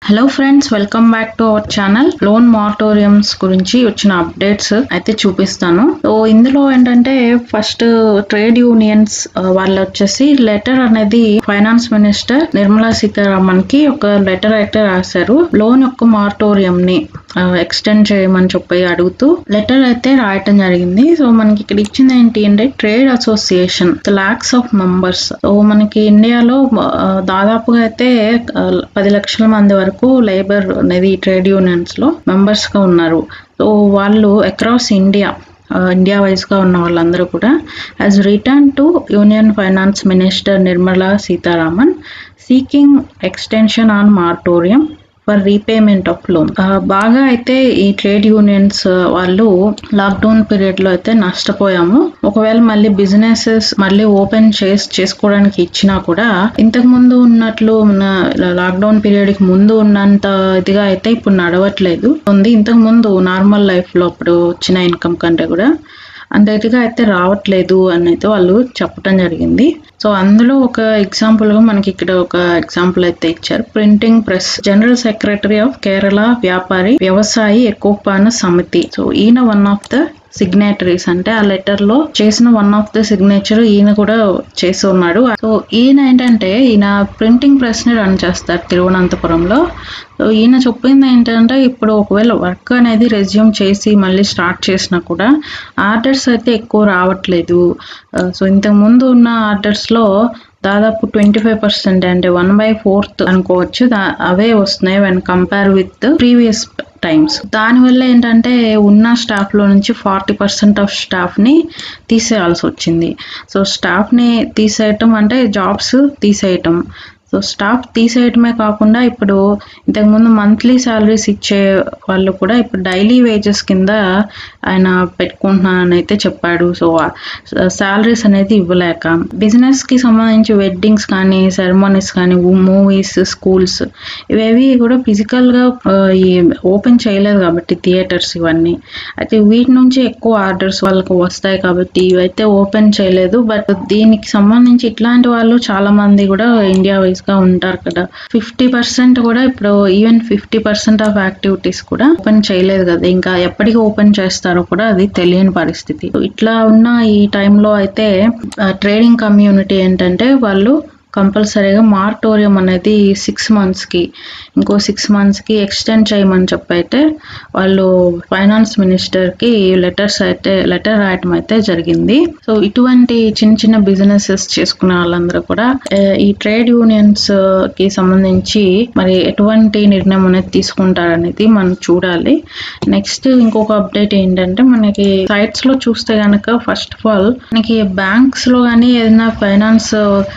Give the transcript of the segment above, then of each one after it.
hello friends welcome back to our channel loan moratoriums గురించి వచ్చిన updates అయితే చూపిస్తాను సో ఇందులో ఏంటంటే ఫస్ట్ ట్రేడ్ యూనియన్స్ వాళ్ళు వచ్చేసి లెటర్ అనేది ఫైనాన్స్ మినిస్టర్ నిర్మలా సీతారామన్ కి ఒక లెటర్ అయితే రాశారు లోన్ యొక్క మాటోరియం ని ఎక్స్టెండ్ చేయమని చెప్పి అడుగుతూ లెటర్ అయితే రాయటం జరిగింది సో మనకి ఇక్కడ ఇచ్చింది ఏంటి అంటే trade association lakhs of members so మనకి ఇండియాలో ఆ, దాదాపుగా అయితే ఆ, పది లక్షల మంది వరకు లేబర్ అనేది ట్రేడ్ యూనియన్స్ లో మెంబర్స్ గా ఉన్నారు సో వాళ్ళు అక్రాస్ ఇండియా ఇండియా వైజ్ గా ఉన్న వాళ్ళందరూ కూడా as return to union finance minister Nirmala Sitharaman seeking extension on moratorium for repayment of loan బాగా అయితే ఈ ట్రేడ్ యూనియన్స్ వాళ్ళు లాక్డౌన్ పీరియడ్ లో అయితే నష్టపోయాము ఒకవేళ మళ్ళీ బిజినెసెస్ మళ్ళీ ఓపెన్ చేసి చేసుకోవడానికి ఇచ్చినా కూడా ఇంతకు ముందు ఉన్నట్లు మన లాక్డౌన్ పీరియడ్ కి ముందు ఉన్నంత ఇదిగా అయితే ఇప్పుడు నడవట్లేదు ఉంది ఇంతకు ముందు నార్మల్ లైఫ్ లో అప్పుడు వచ్చిన ఇన్కమ్ కంటే కూడా అంత ఇదిగా అయితే రావట్లేదు అని అయితే వాళ్ళు చెప్పడం జరిగింది సో అందులో ఒక ఎగ్జాంపుల్ గా మనకి ఇక్కడ ఒక ఎగ్జాంపుల్ అయితే ఇచ్చారు printing press general secretary of Kerala వ్యాపారి వ్యవసాయి ఎకోపాన సమితి సో ఈయన వన్ ఆఫ్ ద సిగ్నేటరీస్ అంటే ఆ లెటర్ లో చేసిన వన్ ఆఫ్ ద సిగ్నేచర్ ఈయన కూడా చేసి ఉన్నాడు సో ఈయన ఏంటంటే ఈయన ప్రింటింగ్ ప్రెస్ ని రన్ చేస్తారు తిరువనంతపురంలో సో ఈయన చెప్పింది ఏంటంటే ఇప్పుడు ఒకవేళ వర్క్ అనేది రెజ్యూమ్ చేసి మళ్ళీ స్టార్ట్ చేసినా కూడా ఆర్డర్స్ అయితే ఎక్కువ రావట్లేదు ఆ, సో ఇంతకు ముందు ఉన్న ఆర్డర్స్ లో దాదాపు ట్వంటీ ఫైవ్ పర్సెంట్ అంటే వన్ బై ఫోర్త్ అనుకోవచ్చు దా- అవే వస్తున్నాయి when compare with previous times దానివల్ల ఏంటంటే ఉన్న స్టాఫ్ లో నుంచి ఫార్టీ పర్సెంట్ ఆఫ్ స్టాఫ్ ని తీసేయాల్సి వచ్చింది సో స్టాఫ్ ని తీసేయటం అంటే జాబ్స్ తీసేయటం సో స్టాఫ్ తీసేయటమే కాకుండా ఇప్పుడు ఇంతకుముందు మంత్లీ శాలరీస్ ఇచ్చే వాళ్ళు కూడా ఇప్పుడు డైలీ వేజెస్ కింద ఆయన పెట్టుకుంటున్నానని అయితే చెప్పాడు సో శాలరీస్ అనేది ఇవ్వలేక బిజినెస్ కి సంబంధించి వెడ్డింగ్స్ కానీ సెరమోనీస్ కానీ మూవీస్ స్కూల్స్ ఇవేవి కూడా ఫిజికల్ గా ఆ, ఈ ఓపెన్ చేయలేదు కాబట్టి థియేటర్స్ ఇవన్నీ అయితే వీటి నుంచి ఎక్కువ ఆర్డర్స్ వాళ్ళకి వస్తాయి కాబట్టి ఇవైతే ఓపెన్ చేయలేదు బట్ దీనికి సంబంధించి ఇట్లాంటి వాళ్ళు చాలా మంది కూడా ఇండియా వైజ్ గా ఉంటారు కదా ఫిఫ్టీ పర్సెంట్ కూడా ఇప్పుడు even fifty percent of activities కూడా ఓపెన్ చేయలేదు కదా ఇంకా ఎప్పటికి ఓపెన్ చేస్తారో కూడా అది తెలియని పరిస్థితి ఇట్లా ఉన్న ఈ టైంలో అయితే ట్రేడింగ్ కమ్యూనిటీ ఏంటంటే వాళ్ళు కంపల్సరీగా మార్టోరియం అనేది సిక్స్ మంత్స్కి ఇంకో సిక్స్ మంత్స్కి ఎక్స్టెండ్ చేయమని చెప్పి అయితే వాళ్ళు ఫైనాన్స్ మినిస్టర్కి లెటర్స్ అయితే లెటర్ రాయటం అయితే జరిగింది సో ఇటువంటి చిన్న చిన్న బిజినెసెస్ చేసుకునే వాళ్ళందరూ కూడా ఆ, ఈ ట్రేడ్ యూనియన్స్ కి సంబంధించి మరి ఎటువంటి నిర్ణయం అనేది తీసుకుంటారనేది మనం చూడాలి నెక్స్ట్ ఇంకొక అప్డేట్ ఏంటంటే మనకి సైట్స్ లో చూస్తే గనక ఫస్ట్ ఆఫ్ ఆల్ మనకి బ్యాంక్స్ లో కానీ ఏదైనా ఫైనాన్స్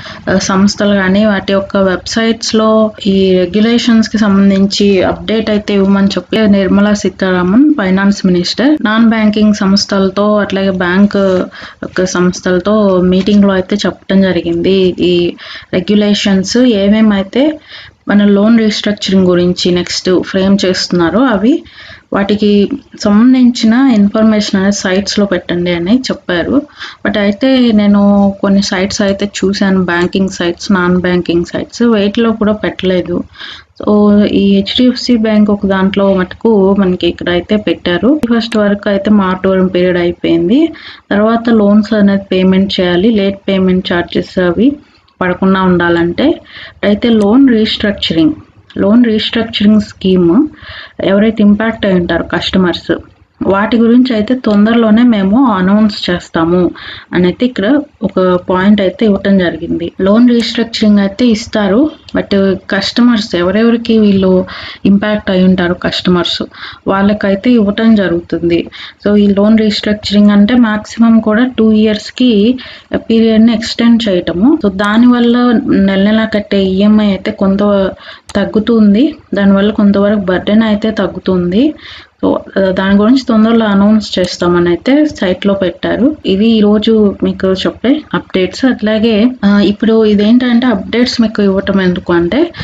సంస్థలు కానీ వాటి యొక్క వెబ్సైట్స్ లో ఈ రెగ్యులేషన్స్ కి సంబంధించి అప్డేట్ అయితే ఇవ్వమని చెప్పి Nirmala Sitharaman finance minister non banking సంస్థలతో అట్లాగే బ్యాంక్ యొక్క సంస్థలతో మీటింగ్ లో అయితే చెప్పడం జరిగింది ఈ రెగ్యులేషన్స్ ఏమేమైతే మన లోన్ రీస్ట్రక్చరింగ్ గురించి నెక్స్ట్ ఫ్రేమ్ చేస్తున్నారో అవి వాటికి సంబంధించిన ఇన్ఫర్మేషన్ అనేది sites లో పెట్టండి అని చెప్పారు బట్ అయితే నేను కొన్ని సైట్స్ అయితే చూశాను banking sites non banking sites లో కూడా పెట్టలేదు సో ఈ హెచ్డిఎఫ్సి బ్యాంక్ ఒక దాంట్లో మటుకు మనకి ఇక్కడ అయితే పెట్టారు ఫస్ట్ వరకు అయితే మార్టోరియం పీరియడ్ అయిపోయింది తర్వాత లోన్స్ అనేది పేమెంట్ చేయాలి లేట్ పేమెంట్ ఛార్జెస్ అవి పడకుండా ఉండాలంటే అయితే loan restructuring loan restructuring scheme ఎవరైతే ఇంపాక్ట్ అయి ఉంటారో కస్టమర్స్ వాటి గురించి అయితే తొందరలోనే మేము అనౌన్స్ చేస్తాము అని అయితే ఇక్కడ ఒక పాయింట్ అయితే ఇవ్వటం జరిగింది లోన్ రీస్ట్రక్చరింగ్ అయితే ఇస్తారు బట్ కస్టమర్స్ ఎవరెవరికి వీళ్ళు ఇంపాక్ట్ అయి ఉంటారు కస్టమర్స్ వాళ్ళకైతే ఇవ్వటం జరుగుతుంది సో ఈ లోన్ రీస్ట్రక్చరింగ్ అంటే మాక్సిమం కూడా టూ ఇయర్స్కి పీరియడ్ని ఎక్స్టెండ్ చేయటము సో దానివల్ల నెల నెల కట్టే ఈఎంఐ అయితే కొంత తగ్గుతుంది దానివల్ల కొంతవరకు బర్డెన్ అయితే తగ్గుతుంది సో ఆ, దాని గురించి తొందరలో అనౌన్స్ చేస్తామని అయితే సైట్ లో పెట్టారు ఇది ఈ రోజు మీకు చెప్పే అప్డేట్స్ అట్లాగే ఆ, ఇప్పుడు ఇదేంటంటే అప్డేట్స్ మీకు ఇవ్వటం ఎందుకు అంటే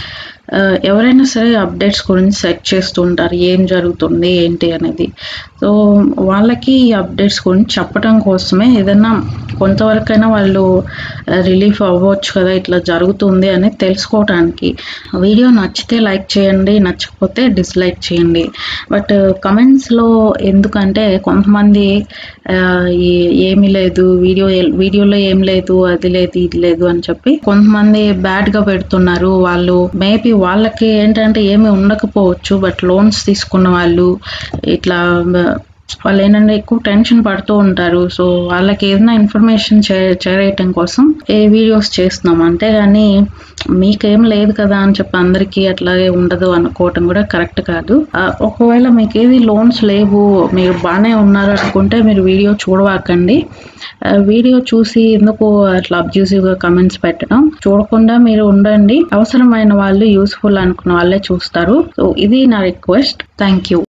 ఆ, ఎవరైనా సరే అప్డేట్స్ గురించి సెర్చ్ చేస్తూ ఉంటారు ఏం జరుగుతుంది ఏంటి అనేది సో వాళ్ళకి ఈ అప్డేట్స్ గురించి చెప్పడం కోసమే ఏదైనా కొంతవరకైనా వాళ్ళు రిలీఫ్ అవ్వచ్చు కదా ఇట్లా జరుగుతుంది అని తెలుసుకోవడానికి వీడియో నచ్చితే లైక్ చేయండి నచ్చకపోతే డిస్లైక్ చేయండి బట్ కమెంట్స్లో ఎందుకంటే కొంతమంది ఆ, ఈ- ఏమీ లేదు వీడియో వీడియోలో ఏం లేదు అది లేదు ఇది లేదు అని చెప్పి కొంతమంది బ్యాడ్ గా పెడుతున్నారు వాళ్ళు మేబీ వాళ్ళకి ఏంటంటే ఏమీ ఉండకపోవచ్చు బట్ లోన్స్ తీసుకున్న వాళ్ళు ఇట్లా బ- వాళ్ళు ఏంటంటే ఎక్కువ టెన్షన్ పడుతూ ఉంటారు సో వాళ్ళకి ఏదైనా ఇన్ఫర్మేషన్ చేరేయటం కోసం ఏ వీడియోస్ చేస్తున్నాం అంతేగాని మీకేం లేదు కదా అని చెప్పి అందరికీ అట్లాగే ఉండదు అనుకోవటం కూడా కరెక్ట్ కాదు ఆ, ఒకవేళ మీకు ఏది లోన్స్ లేవు మీరు బాగానే ఉన్నారు అనుకుంటే మీరు వీడియో చూడవాకండి ఆ, వీడియో చూసి ఎందుకు అట్లా అబ్యూసివ్గా కమెంట్స్ పెట్టడం చూడకుండా మీరు ఉండండి అవసరమైన వాళ్ళు యూస్ఫుల్ అనుకున్న వాళ్ళే చూస్తారు సో ఇది నా రిక్వెస్ట్ థ్యాంక్ యూ